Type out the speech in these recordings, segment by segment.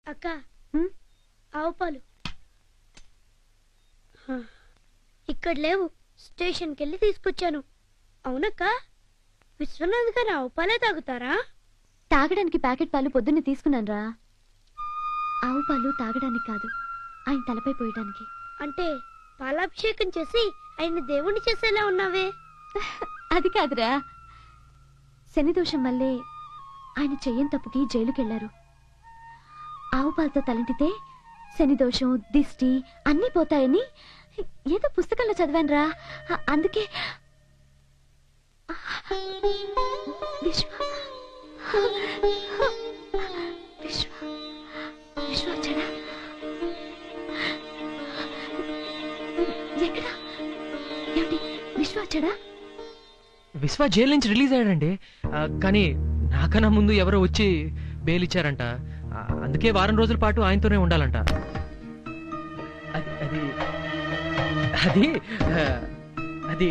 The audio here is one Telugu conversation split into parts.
అక్క హ్మ్? ఆవు పాలు హ, ఇక్కడ లేవు స్టేషన్కి వెళ్ళి తీసుకొచ్చాను అవునక్క విశ్వనాథ్ గారు ఆవు పాలే తాగుతారా తాగడానికి ప్యాకెట్ పాలు పొద్దున్నే తీసుకున్నాను రా ఆవు పాలు తాగడానికి కాదు ఆయన తలపై పోయడానికి అంటే పాలాభిషేకం చేసి ఆయన దేవుణ్ణి చేసేలా ఉన్నావే అది కాదురా శని దోషం వల్లే ఆయన చెయ్యని తప్పుకి జైలుకెళ్లారు ఆవు పాలతో తలంటితే శని దోషం దిష్టి అన్నీ పోతాయని ఏదో పుస్తకంలో చదివానురా అ- అందుకే విశ్వ విశ్వ విశ్వ వచ్చాడా ఎక్కడా ఏమిటి విశ్వ వచ్చాడా విశ్వ జైలు నుంచి రిలీజ్ అయ్యాడండి ఆ, కానీ నాకన్నా ముందు ఎవరో వచ్చి బెయిల్ ఇచ్చారంట ఆ, అందుకే వారం రోజుల పాటు ఆయనతోనే ఉండాలంట అది అది అది ఆ, అది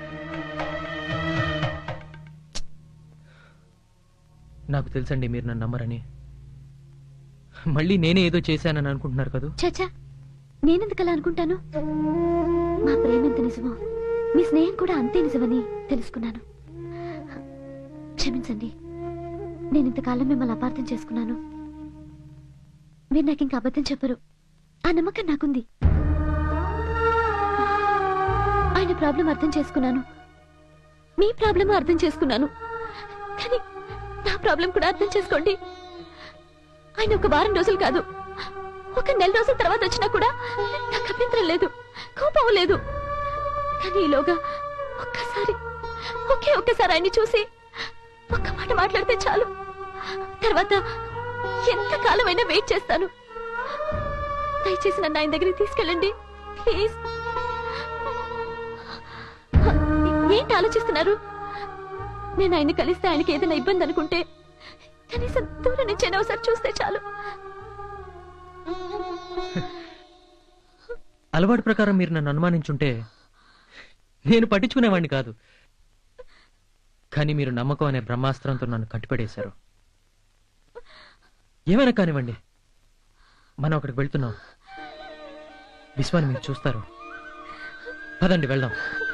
నాకు తెలుసండి మీరు నన్ను నమ్మరని మళ్ళీ నేనే ఏదో చేశానని అనుకుంటున్నారు కదూ చచ్చా నేనెందుకు అలా అనుకుంటాను మా ప్రేమ ఎంత నిజమో మీ స్నేహం కూడా అంతే నిజమని తెలుసుకున్నాను క్షమించండి నేను ఇంతకాలం మిమ్మల్ని అపార్థం చేసుకున్నాను మీరు నాకు ఇంకా అబద్ధం చెప్పరు ఆ నమ్మకం నాకుంది ఆయన ప్రాబ్లం అర్థం చేసుకున్నాను మీ ప్రాబ్లం అర్థం చేసుకున్నాను కానీ నా ప్రాబ్లం కూడా అర్థం చేసుకోండి ఆయన ఒక వారం రోజులు కాదు ఒక నెల రోజుల తర్వాత వచ్చినా కూడా నాకు అభ్యంతరం లేదు కోపం లేదు కానీ ఈలోగా ఒక్కసారి ఒకే ఒక్కసారి ఆయన్ని చూసి ఒక్క మాట మాట్లాడితే చాలు తర్వాత ఎంత కాలమైనా వెయిట్ చేస్తాను దయచేసి నన్ను ఆయన దగ్గరికి తీసుకెళ్ళండి ప్లీజ్ ఏంటి ఆలోచిస్తున్నారు నేను ఆయన్ని కలిస్తే ఆయనకి ఏదైనా ఇబ్బంది అనుకుంటే కనీసం దూరం నుంచి అయినా ఒకసారి చూస్తే చాలు అలవాటు ప్రకారం మీరు నన్ను అనుమానించుంటే నేను పట్టించుకునేవాడిని కాదు కానీ మీరు నమ్మకం అనే బ్రహ్మాస్త్రంతో నన్ను కట్టిపడేశారు ఏమైనా కానివ్వండి మనం అక్కడికి వెళ్తున్నాం విశ్వాన్ని మీరు చూస్తారు పదండి వెళ్దాం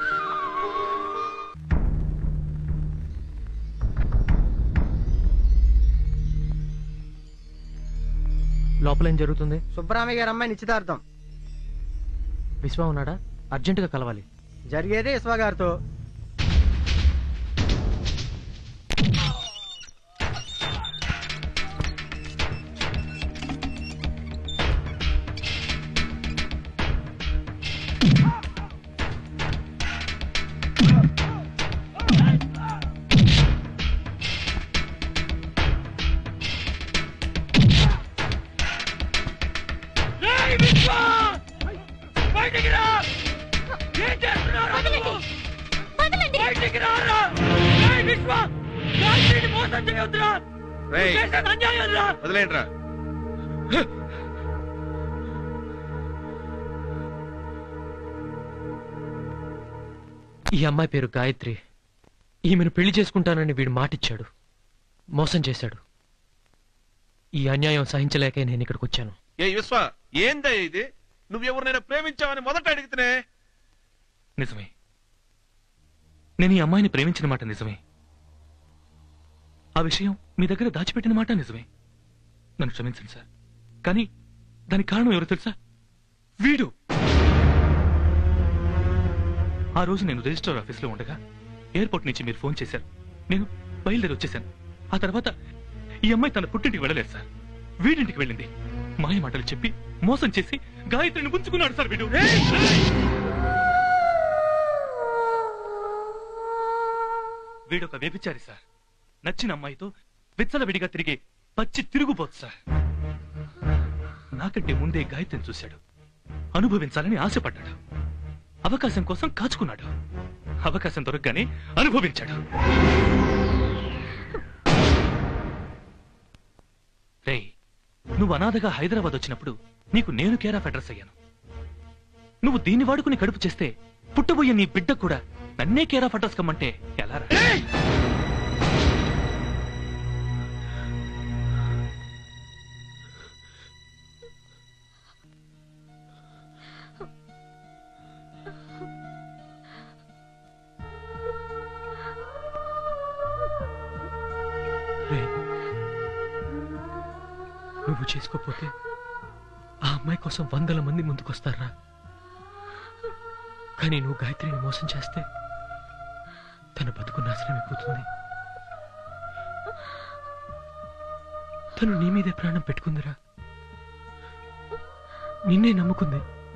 లోపల ఏం జరుగుతుంది సుబ్బరామయ్య గారు అమ్మాయి నిశ్చితార్థం విశ్వ ఉన్నాడా అర్జెంటుగా కలవాలి జరిగేదే ఇస్వా గారితో రేయ్, వదిలేండ్రా ఈ అమ్మాయి పేరు గాయత్రి ఈమెను పెళ్లి చేసుకుంటానని వీడు మాటిచ్చాడు మోసం చేశాడు ఈ అన్యాయం సహించలేక నేను ఇక్కడికి వచ్చాను ఏ విశ్వ ఏందా ఇది నువ్వు ఎవరినైనా ప్రేమించావని మొదట అడిగితేనే నిజమే నేను ఈ అమ్మాయిని ప్రేమించిన మాట నిజమే ఆ విషయం మీ దగ్గర దాచిపెట్టిన మాట నిజమే నన్ను క్షమించండి సార్ కానీ దానికి కారణం ఎవరు తెలుసా వీడు ఆ రోజు నేను రిజిస్టర్ ఆఫీస్లో ఉండగా ఎయిర్పోర్ట్ నుంచి మీరు ఫోన్ చేశారు నేను బయలుదేరి వచ్చేసాను ఆ తర్వాత ఈ అమ్మాయి తన పుట్టింటికి వెళ్ళలేదు సార్ వీడింటికి వెళ్ళింది మాయ మాటలు చెప్పి మోసం చేసి గాయత్రిని ఉంచుకున్నాడు సార్ వీడు వీడొక వ్యభిచారి సార్ నచ్చిన అమ్మాయితో విచ్చలవిడిగా తిరిగి పచ్చి తిరుగుబోతు సార్ నాకంటే ముందే గాయత్రిని చూశాడు అనుభవించాలని ఆశపడ్డాడు అవకాశం కోసం కాచుకున్నాడు అవకాశం దొరకగానే అనుభవించాడు రేయ్ నువ్వు అనాథగా హైదరాబాద్ వచ్చినప్పుడు నీకు నేను కేర్ ఆఫ్ అడ్రస్ అయ్యాను నువ్వు దీన్ని వాడుకుని కడుపు చేస్తే పుట్టబోయే నీ బిడ్డ కూడా నన్నే కేర్ ఆఫ్ అడ్రస్ కమ్మంటే ఎలా రా? నువ్వు చేసుకోపోతే ఆ అమ్మాయి కోసం వందల మంది ముందుకొస్తారా కానీ నువ్వు గాయత్రిని మోసం చేస్తే తన బతుకు నాశనం అయిపోతుంది తను నీ మీదే ప్రాణం పెట్టుకుందిరా నిన్నే నమ్ముకుంది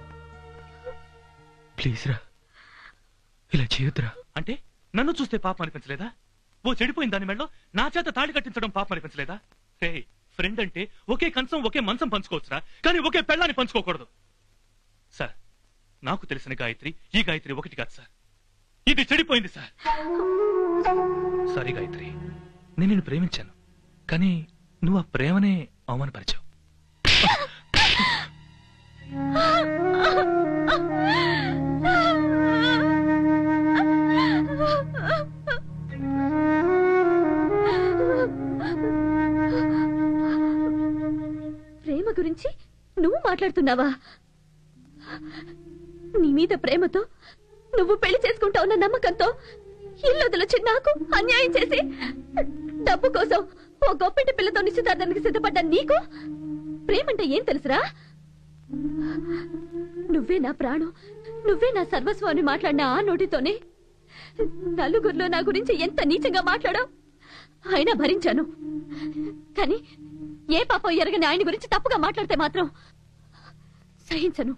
ప్లీజ్ రా ఇలా చేయొద్దురా అంటే నన్ను చూస్తే పాపం అనిపించలేదా ఓ చెడిపోయిన దాని మెడలో నా చేత తాళి కట్టించడం పాపం అనిపించలేదా రే ఫ్రెండ్ అంటే ఒకే కంచం ఒకే మంచం పంచుకోవచ్చురా కానీ ఒకే పెళ్ళాన్ని పంచుకోకూడదు సార్ నాకు తెలిసిన గాయత్రి ఈ గాయత్రి ఒకటి కాదు సార్ ఇది చెడిపోయింది సార్ సారీ గాయత్రి నేను నిన్ను ప్రేమించాను కానీ నువ్వు ఆ ప్రేమనే అవమానపరిచావు ప్రేమ గురించి నువ్వు మాట్లాడుతున్నావా నీ మీద ప్రేమతో నువ్వు పెళ్లి చేసుకుంటావున్న నమ్మకంతో ఇల్లు వదిలొచ్చి నాకు అన్యాయం చేసి డబ్బు కోసం ఓ గొప్పింటి పిల్లతో నిశ్చితార్థానికి సిద్ధపడ్డ నీకు ప్రేమంటే ఏం తెలుసురా నువ్వే నా ప్రాణం నువ్వే నా సర్వస్వం అని మాట్లాడిన ఆ నోటితోనే నలుగురిలో నా గురించి ఎంత నీచంగా మాట్లాడావు అయినా భరించాను కానీ ఏ పాపం ఎరగని ఆయన గురించి తప్పుగా మాట్లాడితే మాత్రం సహించను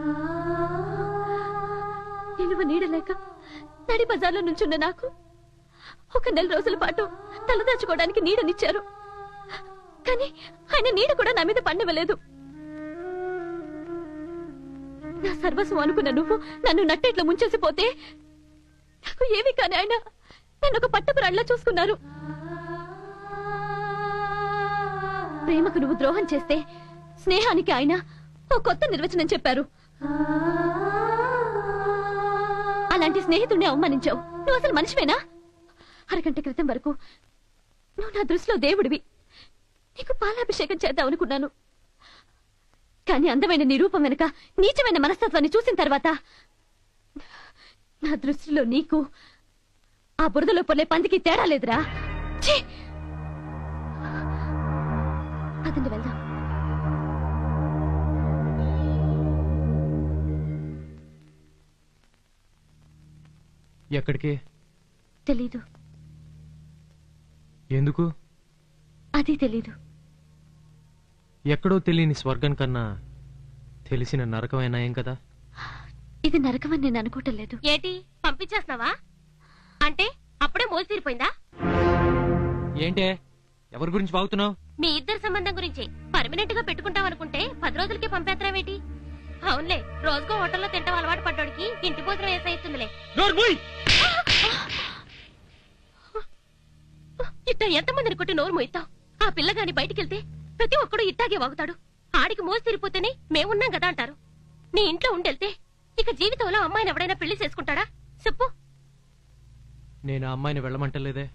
నిలువ నీడలేక నడి బజార్లో నుంచున్న నాకు ఒక నెల రోజుల పాటు తలదాచుకోవడానికి నీడనిచ్చారు కానీ ఆయన నీడ కూడా నా మీద పండవలేదు నా సర్వస్వం అనుకున్న నువ్వు నన్ను నట్టేట్లా ముంచేసిపోతే నాకు ఏమీ కాని ఆయన నన్ను ఒక పట్టపురాళ్ళ చూసుకున్నారు ప్రేమకు నువ్వు ద్రోహం చేస్తే స్నేహానికి ఆయన ఓ కొత్త నిర్వచనం చెప్పారు అలాంటి స్నేహితుడిని అవమానించావు నువ్వు అసలు మనిషివేనా అరగంట క్రితం వరకు నువ్వు నా దృష్టిలో దేవుడివి నీకు పాలాభిషేకం చేద్దాం అనుకున్నాను కానీ అందమైన నీ రూపం వెనుక నీచమైన మనస్తత్వాన్ని చూసిన తర్వాత నా దృష్టిలో నీకు ఆ బురదలో పొర్లే పందికి తేడా లేదురా ఛీ! పదండి వెళ్దాం ఎక్కడికి తెలీదు ఎందుకు అది తెలీదు ఎక్కడో తెలియని స్వర్గం కన్నా తెలిసిన నరకమైన ఏం కదా ఇది నరకమని నేను అనుకోవటం లేదు ఏటి పంపించేస్తున్నావా అంటే అప్పుడే మోసి తీరిపోయిందా ఏంటే ఎవరి గురించి వాగుతున్నావు మీ ఇద్దరి సంబంధం గురించి పర్మనెంట్ గా పెట్టుకుంటాం అనుకుంటే పది రోజులకి పంపేత్తరావేటి అవునులే రోజుకో హోటల్లో తింటాం అలవాటు పడ్డోడికి ఇంటి భోజనం వేసేస్తుందిలే ఇట్ట ఎంతమందిని కొట్టి నోరు మోయిస్తావు ఆ పిల్లగాని బయటికెళ్తే ప్రతి ఒక్కడు ఇట్టాగే వాగుతాడు ఆడికి మోసి తీరిపోతేనే మేమున్నాం కదా అంటారు నీ ఇంట్లో ఉండెళ్తే ఇక జీవితంలో అమ్మాయిని ఎవడైనా పెళ్లి చేసుకుంటాడా చెప్పు నేను ఆ అమ్మాయిని వెళ్ళమంటలేదే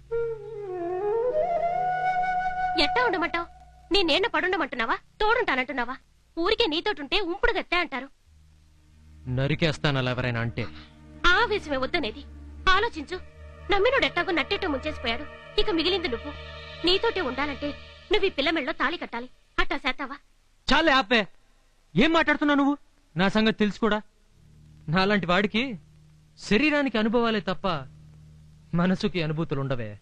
ఎట్టా ఉండమంటావు నీ నేన్న పడుండమంటున్నావా తోడుంటానంటున్నావా ఊరికే నీతోటుంటే ఉంపుడు గత్తే అంటారు నరికేస్తాను అలా ఎవరైనా అంటే ఆవేశమే వద్దనేది ఆలోచించు నమ్మినోడు ఎట్టాగో నట్టేటో ముంచేసిపోయాడు ఇక మిగిలింది నువ్వు నీతోటే ఉండాలంటే నువ్వు ఈ పిల్ల మెళ్ళలో తాళి కట్టాలి అట్టా చేస్తావా చాలే ఆపే ఏం మాట్లాడుతున్నావు నువ్వు నా సంగతి తెలుసు కూడా నాలాంటి వాడికి శరీరానికి అనుభవాలే తప్ప మనసుకి అనుభూతులు ఉండవే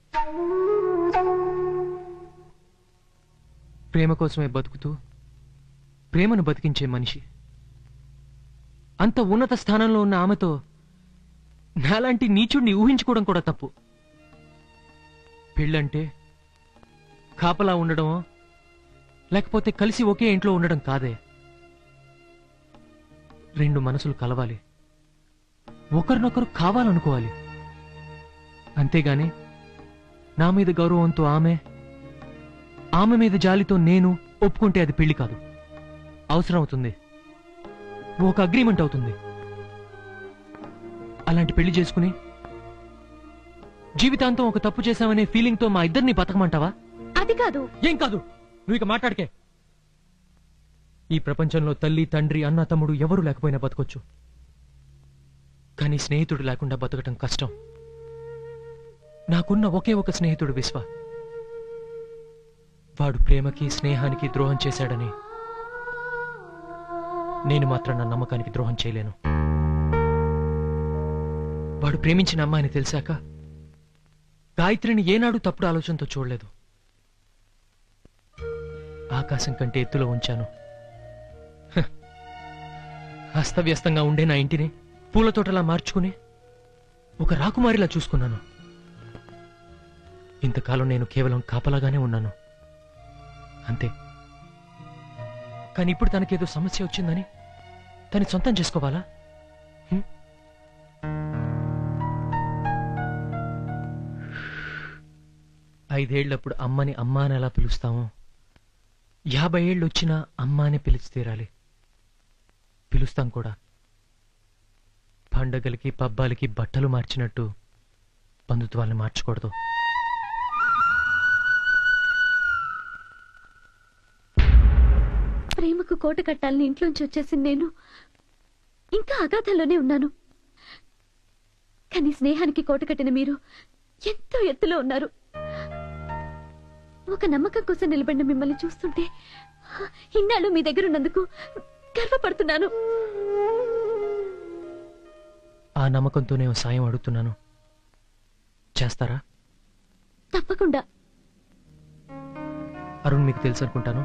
ప్రేమ కోసమే బతుకుతూ ప్రేమను బతికించే మనిషి అంత ఉన్నత స్థానంలో ఉన్న ఆమెతో నాలాంటి నీచుడిని ఊహించుకోవడం కూడా తప్పు పెళ్ళంటే కాపలా ఉండడమో లేకపోతే కలిసి ఒకే ఇంట్లో ఉండడం కాదే రెండు మనసులు కలవాలి ఒకరినొకరు కావాలనుకోవాలి అంతేగాని నా మీద గౌరవంతో ఆమె ఆమె మీద జాలితో నేను ఒప్పుకుంటే అది పెళ్లి కాదు అవసరం అవుతుంది ఒక అగ్రిమెంట్ అవుతుంది అలాంటి పెళ్లి చేసుకుని జీవితాంతం ఒక తప్పు చేశామనే ఫీలింగ్తో మా ఇద్దరిని బతకమంటావా అది కాదు ఏం కాదు నువ్వు ఇక మాట్లాడకే ఈ ప్రపంచంలో తల్లి తండ్రి అన్న తమ్ముడు ఎవరు లేకపోయినా బతకొచ్చు కానీ స్నేహితుడు లేకుండా బతకటం కష్టం నాకున్న ఒకే ఒక స్నేహితుడు విశ్వ వాడు ప్రేమకి స్నేహానికి ద్రోహం చేశాడని నేను మాత్రం నా నమ్మకానికి ద్రోహం చేయలేను వాడు ప్రేమించిన అమ్మాయిని తెలిసాక గాయత్రిని ఏనాడు తప్పుడు ఆలోచనతో చూడలేదు ఆకాశం కంటే ఎత్తులో ఉంచాను హ. అస్తవ్యస్తంగా ఉండే నా ఇంటిని పూల తోటలా మార్చుకుని ఒక రాకుమారిలా చూసుకున్నాను ఇంతకాలం నేను కేవలం కాపలాగానే ఉన్నాను అంతే కానీ ఇప్పుడు తనకేదో సమస్య వచ్చిందని తను సొంతం చేసుకోవాలా హ్మ్? ఐదేళ్లప్పుడు అమ్మని అమ్మా అని ఎలా పిలుస్తామో యాభై ఏళ్ళు వచ్చినా అమ్మా అని పిలిచి తీరాలి పిలుస్తాం కూడా పండగలకి పబ్బాలకి బట్టలు మార్చినట్టు బంధుత్వాల్ని మార్చకూడదు ప్రేమకు కోట కట్టాలని ఇంట్లోంచి వచ్చేసిన నేను ఇంకా అగాధంలోనే ఉన్నాను కానీ స్నేహానికి కోట కట్టిన మీరు ఎంతో ఎత్తులో ఉన్నారు ఒక నమ్మకం కోసం నిలబడిన మిమ్మల్ని చూస్తుంటే ఇన్నాళ్ళు మీ దగ్గర ఉన్నందుకు గర్వపడుతున్నాను ఆ నమ్మకంతోనే ఓ సాయం అడుగుతున్నాను చేస్తారా తప్పకుండా అరుణ్ మీకు తెలుసు అనుకుంటాను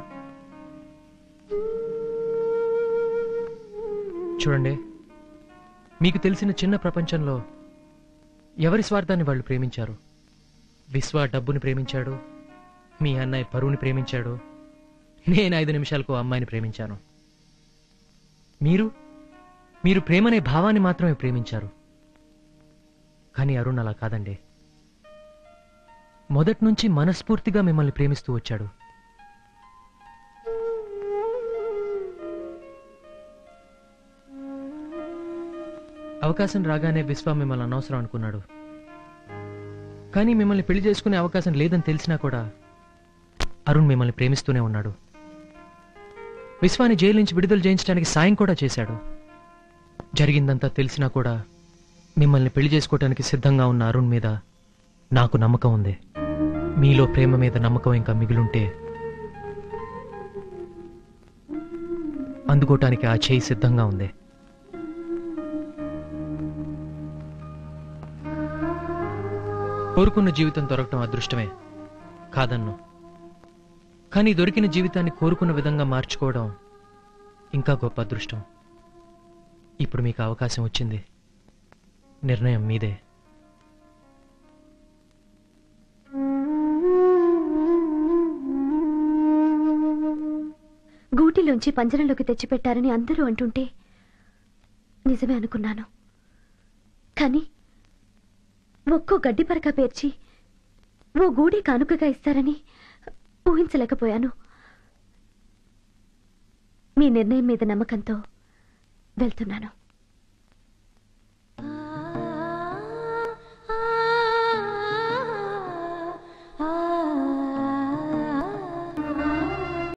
చూడండి మీకు తెలిసిన చిన్న ప్రపంచంలో ఎవరి స్వార్థాన్ని వాళ్ళు ప్రేమించారు విశ్వ డబ్బుని ప్రేమించాడు మీ అన్నయ్య పరువుని ప్రేమించాడు నేను ఐదు నిమిషాలకు ఓ అమ్మాయిని ప్రేమించాను మీరు మీరు ప్రేమనే భావాన్ని మాత్రమే ప్రేమించారు కానీ అరుణ్ అలా కాదండి మొదటి నుంచి మనస్ఫూర్తిగా మిమ్మల్ని ప్రేమిస్తూ వచ్చాడు అవకాశం రాగానే విశ్వ మిమ్మల్ని అనవసరం అనుకున్నాడు కానీ మిమ్మల్ని పెళ్లి చేసుకునే అవకాశం లేదని తెలిసినా కూడా అరుణ్ మిమ్మల్ని ప్రేమిస్తూనే ఉన్నాడు విశ్వాని జైలు నుంచి విడుదల చేయించడానికి సాయం కూడా చేశాడు జరిగిందంతా తెలిసినా కూడా మిమ్మల్ని పెళ్లి చేసుకోవటానికి సిద్ధంగా ఉన్న అరుణ్ మీద నాకు నమ్మకం ఉంది మీలో ప్రేమ మీద నమ్మకం ఇంకా మిగిలుంటే అందుకోవటానికి ఆ చేయి సిద్ధంగా ఉంది కోరుకున్న జీవితం దొరకటం అదృష్టమే కాదన్ను కానీ దొరికిన జీవితాన్ని కోరుకున్న విధంగా మార్చుకోవడం ఇంకా గొప్ప అదృష్టం ఇప్పుడు మీకు అవకాశం వచ్చింది నిర్ణయం మీదే గూటిలోంచి పంజరంలోకి తెచ్చిపెట్టారని అందరూ అంటుంటే నిజమే అనుకున్నాను కానీ ఒక్కో గడ్డి పరక పేర్చి ఓ గూడి కానుకగా ఇస్తారని ఊహించలేకపోయాను మీ నిర్ణయం మీద నమ్మకంతో వెళ్తున్నాను